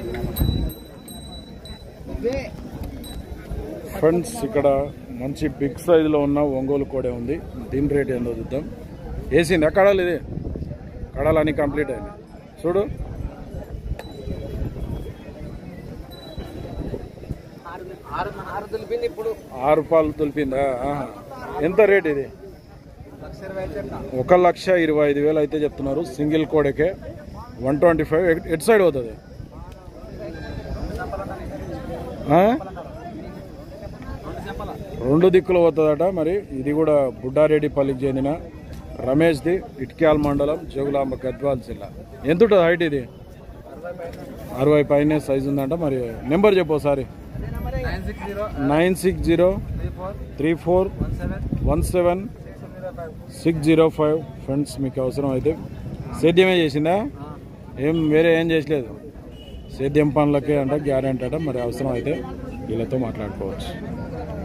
Friends ఇక్కడ మంచి big సైజులో ఉన్న ఒంగోలు కోడే ఉంది దీని రేట్ ఏందో చూద్దాం వేసింది కడాలి ఇది కడాలు అన్ని కంప్లీట్ అయింది చూడు ఆరు ఆరు దులిపింది ఇప్పుడు ఆరు రూపాయలు తులిపిందా ఆహా. ఎంత రేట్ ఇది లక్ష ఇరవై ఐదు చెప్తా ఒక లక్ష ఇరవై ఐదు వేలు అయితే చెప్తున్నారు సింగిల్ కోడకే వన్ ట్వంటీ ఫైవ్ ఎట్ సైడ్ అవుతుంది ఆ? రెండు దిక్కులు పోతుందట మరి ఇది కూడా బుడ్డారెడ్డిపల్లికి చెందిన రమేష్ది ఇట్క్యాల్ మండలం జోగులాంబ గద్వాల్ జిల్లా ఎంత ఉంటుంది హైట్ ఇది అరవై పైన సైజు ఉందంట మరి నెంబర్ చెప్పు ఒకసారి nine six zero nine six zero three four three four one seven one seven six zero five six zero five friends మీకు అవసరం అయితే సేద్యమే చేసిందా ఏం వేరే ఏం చేసలేదు సేద్యం పనులకే అంట గ్యారెంటీ అట మరి అవసరం అయితే వీళ్ళతో మాట్లాడుకోవచ్చు